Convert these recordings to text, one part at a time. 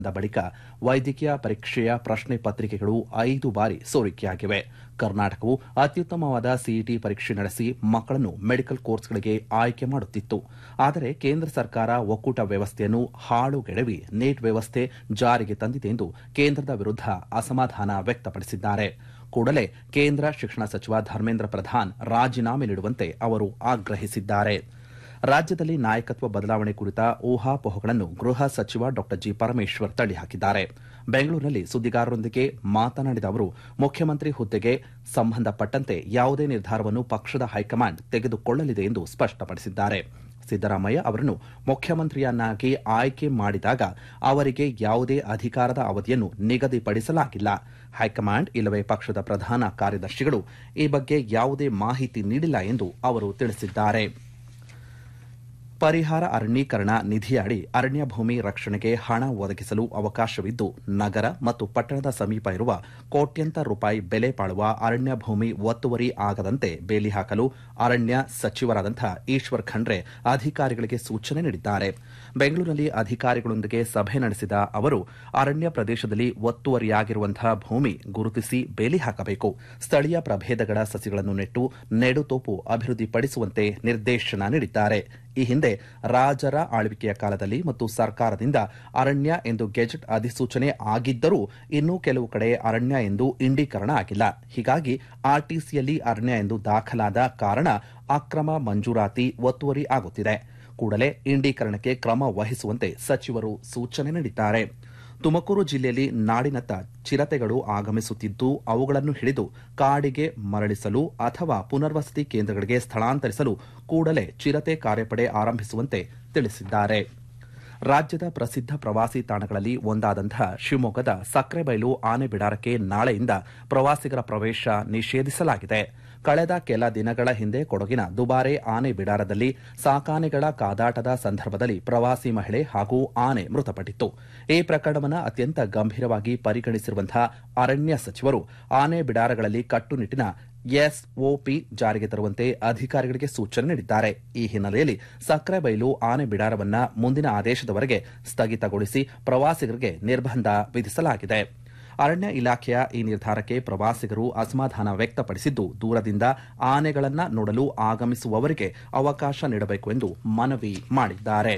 the ಬಳಿಕ ವೈದ್ಯಕೀಯ ಪರೀಕ್ಷೆಯ ಪ್ರಶ್ನೆ ಪತ್ರಿಕೆಗಳು ಐದು ಬಾರಿ ಸೋರಿಕೆಯಾಗಿವೆ ಕರ್ನಾಟಕವು ಅತ್ಯುತ್ತಮವಾದ ಸಿಇಟಿ ಪರೀಕ್ಷೆ ನಡೆಸಿ ಮಕ್ಕಳನ್ನು ಮೆಡಿಕಲ್ ಕೋರ್ಸ್ಗಳಿಗೆ ಆಯ್ಕೆ ಮಾಡುತ್ತಿತ್ತು ಆದರೆ ಕೇಂದ್ರ ಸರ್ಕಾರ ಒಕ್ಕೂಟ ವ್ಯವಸ್ಥೆಯನ್ನು ಹಾಳುಗೆಡವಿ ನೀಟ್ ವ್ಯವಸ್ಥೆ ಜಾರಿಗೆ ತಂದಿದೆ ಎಂದು ಕೇಂದ್ರದ ವಿರುದ್ಧ ಅಸಮಾಧಾನ ವ್ಯಕ್ತಪಡಿಸಿದ್ದಾರೆ ಕೂಡಲೇ ಕೇಂದ್ರ ಶಿಕ್ಷಣ ಸಚಿವ ಧರ್ಮೇಂದ್ರ ಪ್ರಧಾನ್ ರಾಜೀನಾಮೆ ನೀಡುವಂತೆ ಅವರು ಆಗ್ರಹಿಸಿದ್ದಾರೆ ರಾಜ್ಯದಲ್ಲಿ ನಾಯಕತ್ವ ಬದಲಾವಣೆ ಕುರಿತ ಊಹಾಪೋಹಗಳನ್ನು ಗೃಹ ಸಚಿವ ಡಾ ಜಿ ಪರಮೇಶ್ವರ್ ತಳ್ಳಿಹಾಕಿದ್ದಾರೆ ಬೆಂಗಳೂರಿನಲ್ಲಿ ಸುದ್ದಿಗಾರರೊಂದಿಗೆ ಮಾತನಾಡಿದ ಅವರು ಮುಖ್ಯಮಂತ್ರಿ ಹುದ್ದೆಗೆ ಸಂಬಂಧಪಟ್ಟಂತೆ ಯಾವುದೇ ನಿರ್ಧಾರವನ್ನು ಪಕ್ಷದ ಹೈಕಮಾಂಡ್ ತೆಗೆದುಕೊಳ್ಳಲಿದೆ ಎಂದು ಸ್ಪಷ್ಟಪಡಿಸಿದ್ದಾರೆ ಸಿದ್ದರಾಮಯ್ಯ ಅವರನ್ನು ಮುಖ್ಯಮಂತ್ರಿಯನ್ನಾಗಿ ಆಯ್ಕೆ ಮಾಡಿದಾಗ ಅವರಿಗೆ ಯಾವುದೇ ಅಧಿಕಾರದ ಅವಧಿಯನ್ನು ನಿಗದಿಪಡಿಸಲಾಗಿಲ್ಲ ಹೈಕಮಾಂಡ್ ಇಲ್ಲವೇ ಪಕ್ಷದ ಪ್ರಧಾನ ಕಾರ್ಯದರ್ಶಿಗಳು ಈ ಬಗ್ಗೆ ಯಾವುದೇ ಮಾಹಿತಿ ನೀಡಿಲ್ಲ ಎಂದು ಅವರು ತಿಳಿಸಿದ್ದಾರೆ ಪರಿಹಾರ ಅರಣ್ಯೀಕರಣ ನಿಧಿಯಡಿ ಅರಣ್ಯ ಭೂಮಿ ರಕ್ಷಣೆಗೆ ಹಣ ಒದಗಿಸಲು ಅವಕಾಶವಿದ್ದು ನಗರ ಮತ್ತು ಪಟ್ಟಣದ ಸಮೀಪ ಇರುವ ಕೋಟ್ಯಂತರ ರೂಪಾಯಿ ಬೆಲೆ ಬಾಳುವ ಅರಣ್ಯ ಭೂಮಿ ಒತ್ತುವರಿ ಆಗದಂತೆ ಬೇಲಿ ಹಾಕಲು ಅರಣ್ಯ ಸಚಿವರಾದಂಥ ಈಶ್ವರ್ ಖಂಡ್ರೆ ಅಧಿಕಾರಿಗಳಿಗೆ ಸೂಚನೆ ನೀಡಿದ್ದಾರೆ ಬೆಂಗಳೂರಿನಲ್ಲಿ ಅಧಿಕಾರಿಗಳೊಂದಿಗೆ ಸಭೆ ನಡೆಸಿದ ಅವರು ಅರಣ್ಯ ಪ್ರದೇಶದಲ್ಲಿ ಒತ್ತುವರಿಯಾಗಿರುವಂತಹ ಭೂಮಿ ಗುರುತಿಸಿ ಬೇಲಿ ಹಾಕಬೇಕು ಸ್ಥಳೀಯ ಪ್ರಭೇದಗಳ ಸಸಿಗಳನ್ನು ನೆಟ್ಟು ನೆಡುತೋಪು ಅಭಿವೃದ್ಧಿಪಡಿಸುವಂತೆ ನಿರ್ದೇಶನ ನೀಡಿದ್ದಾರೆ ಈ ಹಿಂದೆ ರಾಜರ ಆಳ್ವಿಕೆಯ ಕಾಲದಲ್ಲಿ ಮತ್ತು ಸರ್ಕಾರದಿಂದ ಅರಣ್ಯ ಎಂದು ಗೆಜೆಟ್ ಅಧಿಸೂಚನೆ ಆಗಿದ್ದರೂ ಇನ್ನೂ ಕೆಲವು ಕಡೆ ಅರಣ್ಯ ಎಂದು ಇಂಡೀಕರಣ ಆಗಿಲ್ಲ ಹೀಗಾಗಿ ಆರ್ಟಿಸಿಯಲ್ಲಿ ಅರಣ್ಯ ಎಂದು ದಾಖಲಾದ ಕಾರಣ ಅಕ್ರಮ ಮಂಜೂರಾತಿ ಒತ್ತುವರಿ ಆಗುತ್ತಿದೆ ಕೂಡಲೇ ಇಂಡೀಕರಣಕ್ಕೆ ಕ್ರಮ ವಹಿಸುವಂತೆ ಸಚಿವರು ಸೂಚನೆ ನೀಡಿದ್ದಾರೆ ತುಮಕೂರು ಜಿಲ್ಲೆಯಲ್ಲಿ ನಾಡಿನತ್ತ ಚಿರತೆಗಳು ಆಗಮಿಸುತ್ತಿದ್ದು ಅವುಗಳನ್ನು ಹಿಡಿದು ಕಾಡಿಗೆ ಮರಳಿಸಲು ಅಥವಾ ಪುನರ್ವಸತಿ ಕೇಂದ್ರಗಳಿಗೆ ಸ್ಥಳಾಂತರಿಸಲು ಕೂಡಲೇ ಚಿರತೆ ಕಾರ್ಯಪಡೆ ಆರಂಭಿಸುವಂತೆ ತಿಳಿಸಿದ್ದಾರೆ ರಾಜ್ಯದ ಪ್ರಸಿದ್ಧ ಪ್ರವಾಸಿ ತಾಣಗಳಲ್ಲಿ ಒಂದಾದಂತಹ ಶಿವಮೊಗ್ಗದ ಸಕ್ರೆಬೈಲು ಆನೆ ಬಿಡಾರಕ್ಕೆ ನಾಳೆಯಿಂದ ಪ್ರವಾಸಿಗರ ಪ್ರವೇಶ ನಿಷೇಧಿಸಲಾಗಿದೆ ಕಳೆದ ಕೆಲ ದಿನಗಳ ಹಿಂದೆ ಕೊಡಗಿನ ದುಬಾರೆ ಆನೆ ಬಿಡಾರದಲ್ಲಿ ಸಾಕಾನೆಗಳ ಕಾದಾಟದ ಸಂದರ್ಭದಲ್ಲಿ ಪ್ರವಾಸಿ ಮಹಿಳೆ ಹಾಗೂ ಆನೆ ಮೃತಪಟ್ಟಿತ್ತು ಈ ಪ್ರಕರಣವನ್ನು ಅತ್ಯಂತ ಗಂಭೀರವಾಗಿ ಪರಿಗಣಿಸಿರುವಂತಹ ಅರಣ್ಯ ಸಚಿವರು ಆನೆ ಬಿಡಾರಗಳಲ್ಲಿ ಕಟ್ಟುನಿಟ್ಟಿನ ಎಸ್ಒಪಿ ಜಾರಿಗೆ ತರುವಂತೆ ಅಧಿಕಾರಿಗಳಿಗೆ ಸೂಚನೆ ನೀಡಿದ್ದಾರೆ ಈ ಹಿನ್ನೆಲೆಯಲ್ಲಿ ಸಕ್ರೆಬೈಲು ಆನೆ ಬಿಡಾರವನ್ನ ಮುಂದಿನ ಆದೇಶದವರೆಗೆ ಸ್ಥಗಿತಗೊಳಿಸಿ ಪ್ರವಾಸಿಗರಿಗೆ ನಿರ್ಬಂಧ ವಿಧಿಸಲಾಗಿದೆ ಅರಣ್ಯ ಇಲಾಖೆಯ ಈ ನಿರ್ಧಾರಕ್ಕೆ ಪ್ರವಾಸಿಗರು ಅಸಮಾಧಾನ ವ್ಯಕ್ತಪಡಿಸಿದ್ದು ದೂರದಿಂದ ಆನೆಗಳನ್ನ ನೋಡಲು ಆಗಮಿಸುವವರಿಗೆ ಅವಕಾಶ ನೀಡಬೇಕು ಎಂದು ಮನವಿ ಮಾಡಿದ್ದಾರೆ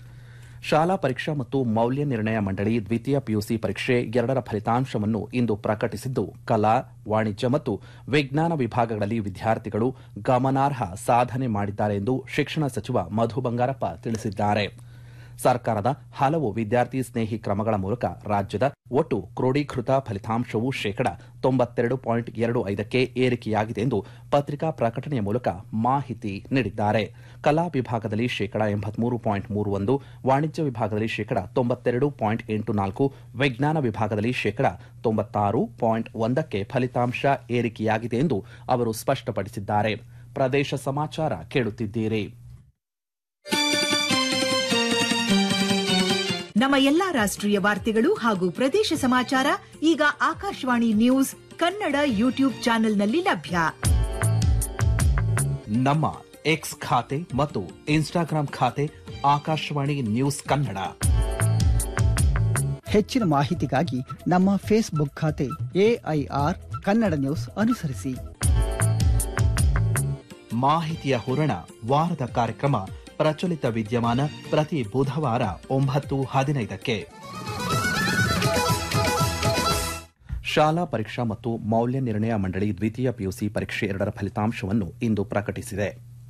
ಶಾಲಾ ಪರೀಕ್ಷಾ ಮತ್ತು ಮೌಲ್ಯ ನಿರ್ಣಯ ಮಂಡಳಿ ದ್ವಿತೀಯ ಪಿಯುಸಿ ಪರೀಕ್ಷೆ ಎರಡರ ಫಲಿತಾಂಶವನ್ನು ಇಂದು ಪ್ರಕಟಿಸಿದ್ದು ಕಲಾ ವಾಣಿಜ್ಯ ಮತ್ತು ವಿಜ್ಞಾನ ವಿಭಾಗಗಳಲ್ಲಿ ವಿದ್ಯಾರ್ಥಿಗಳು ಗಮನಾರ್ಹ ಸಾಧನೆ ಮಾಡಿದ್ದಾರೆ ಎಂದು ಶಿಕ್ಷಣ ಸಚಿವ ಮಧು ಬಂಗಾರಪ್ಪ ತಿಳಿಸಿದ್ದಾರೆ ಸರ್ಕಾರದ ಹಲವು ವಿದ್ಯಾರ್ಥಿ ಸ್ನೇಹಿ ಕ್ರಮಗಳ ಮೂಲಕ ರಾಜ್ಯದ ಒಟ್ಟು ಕ್ರೋಢೀಕೃತ ಫಲಿತಾಂಶವು ಶೇಕಡ ತೊಂಬತ್ತೆರಡು ಪಾಯಿಂಟ್ ಎರಡು ಐದಕ್ಕೆ ಏರಿಕೆಯಾಗಿದೆ ಎಂದು ಪತ್ರಿಕಾ ಪ್ರಕಟಣೆಯ ಮೂಲಕ ಮಾಹಿತಿ ನೀಡಿದ್ದಾರೆ ಕಲಾ ವಿಭಾಗದಲ್ಲಿ ಶೇಕಡ ಎಂಬತ್ಮೂರು ಪಾಯಿಂಟ್ ಮೂರು ಒಂದು ವಾಣಿಜ್ಯ ವಿಭಾಗದಲ್ಲಿ ಶೇಕಡ ತೊಂಬತ್ತೆರಡು ಪಾಯಿಂಟ್ ಎಂಟು ನಾಲ್ಕು ವಿಜ್ಞಾನ ವಿಭಾಗದಲ್ಲಿ ಶೇಕಡ ತೊಂಬತ್ತಾರು ಪಾಯಿಂಟ್ ಒಂದಕ್ಕೆ ಫಲಿತಾಂಶ ಏರಿಕೆಯಾಗಿದೆ ಎಂದು ಅವರು ಸ್ಪಷ್ಟಪಡಿಸಿದ್ದಾರೆ ಪ್ರದೇಶ ಸಮಾಚಾರ ಕೇಳುತ್ತಿದ್ದೀರಿ ನಮ್ಮ ಎಲ್ಲಾ ರಾಷ್ಟ್ರೀಯ ವಾರ್ತೆಗಳು ಹಾಗೂ ಪ್ರದೇಶ ಸಮಾಚಾರ ಈಗ ಆಕಾಶವಾಣಿ ನ್ಯೂಸ್ ಕನ್ನಡ ಯೂಟ್ಯೂಬ್ ಚಾನೆಲ್ನಲ್ಲಿ ಲಭ್ಯ ನಮ್ಮ ಎಕ್ಸ್ ಖಾತೆ ಮತ್ತು ಇನ್ಸ್ಟಾಗ್ರಾಂ ಖಾತೆ ಆಕಾಶವಾಣಿ ನ್ಯೂಸ್ ಕನ್ನಡ ಹೆಚ್ಚಿನ ಮಾಹಿತಿಗಾಗಿ ನಮ್ಮ ಫೇಸ್ಬುಕ್ ಖಾತೆ ಎಐಆರ್ ಕನ್ನಡ ನ್ಯೂಸ್ ಅನುಸರಿಸಿ ಮಾಹಿತಿಯ ಹೂರಣ ವಾರದ ಕಾರ್ಯಕ್ರಮ ಪ್ರಚಲಿತ ವಿದ್ಯಮಾನ ಪ್ರತಿ ಬುಧವಾರ ಒಂಬತ್ತು ಹದಿನೈದಕ್ಕೆ ಶಾಲಾ ಪರೀಕ್ಷಾ ಮತ್ತು ಮೌಲ್ಯ ನಿರ್ಣಯ ಮಂಡಳಿ ದ್ವಿತೀಯ ಪಿಯುಸಿ ಪರೀಕ್ಷೆ ಎರಡರ ಫಲಿತಾಂಶವನ್ನು ಇಂದು ಪ್ರಕಟಿಸಿದೆ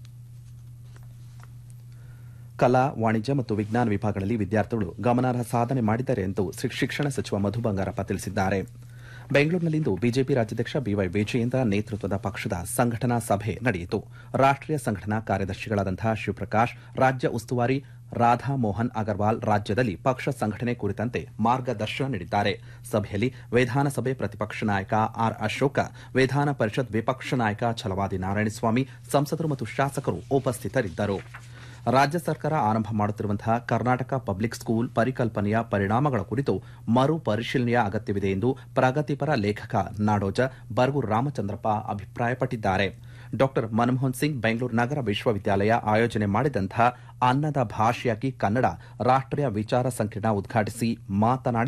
ಕಲಾ ವಾಣಿಜ್ಯ ಮತ್ತು ವಿಜ್ಞಾನ ವಿಭಾಗಗಳಲ್ಲಿ ವಿದ್ಯಾರ್ಥಿಗಳು ಗಮನಾರ್ಹ ಸಾಧನೆ ಮಾಡಿದ್ದಾರೆ ಎಂದು ಶಿಕ್ಷಣ ಸಚಿವ ಮಧು ಬಂಗಾರಪ್ಪ ತಿಳಿಸಿದ್ದಾರೆ ಬೆಂಗಳೂರಿನಲ್ಲಿಂದು ಬಿಜೆಪಿ ರಾಜ್ಯಾಧ್ಯಕ್ಷ ಬಿವೈ ವಿಜಯೇಂದ್ರ ನೇತೃತ್ವದ ಪಕ್ಷದ ಸಂಘಟನಾ ಸಭೆ ನಡೆಯಿತು ರಾಷ್ಟೀಯ ಸಂಘಟನಾ ಕಾರ್ಯದರ್ಶಿಗಳಾದಂತಹ ಶಿವಪ್ರಕಾಶ್ ರಾಜ್ಯ ಉಸ್ತುವಾರಿ ರಾಧಾ ಮೋಹನ್ ಅಗರ್ವಾಲ್ ರಾಜ್ಯದಲ್ಲಿ ಪಕ್ಷ ಸಂಘಟನೆ ಕುರಿತಂತೆ ಮಾರ್ಗದರ್ಶನ ನೀಡಿದ್ದಾರೆ ಸಭೆಯಲ್ಲಿ ವಿಧಾನಸಭೆ ಪ್ರತಿಪಕ್ಷ ನಾಯಕ ಆರ್ ಅಶೋಕ ವಿಧಾನ ಪರಿಷತ್ ವಿಪಕ್ಷ ನಾಯಕ ಛಲವಾದಿ ನಾರಾಯಣಸ್ವಾಮಿ ಸಂಸದರು ಮತ್ತು ಶಾಸಕರು ಉಪಸ್ಥಿತರಿದ್ದರು ರಾಜ್ಯ ಸರ್ಕಾರ ಆರಂಭ ಮಾಡುತ್ತಿರುವಂತಹ ಕರ್ನಾಟಕ ಪಬ್ಲಿಕ್ ಸ್ಕೂಲ್ ಪರಿಕಲ್ಪನೆಯ ಪರಿಣಾಮಗಳ ಕುರಿತು ಮರು ಪರಿಶೀಲನೆಯ ಅಗತ್ಯವಿದೆ ಎಂದು ಪ್ರಗತಿಪರ ಲೇಖಕ ನಾಡೋಜ ಬರಗೂರು ರಾಮಚಂದ್ರಪ್ಪ ಅಭಿಪ್ರಾಯಪಟ್ಟಿದ್ದಾರೆ ಡಾಕ್ಟರ್ ಮನಮೋಹನ್ ಸಿಂಗ್ ಬೆಂಗಳೂರು ನಗರ ವಿಶ್ವವಿದ್ಯಾಲಯ ಆಯೋಜನೆ ಮಾಡಿದಂತಹ ಅನ್ನದ ಭಾಷೆಯಾಗಿ ಕನ್ನಡ ರಾಷ್ಟೀಯ ವಿಚಾರ ಸಂಕಿರಣ ಉದ್ಘಾಟಿಸಿ ಮಾತನಾಡಿ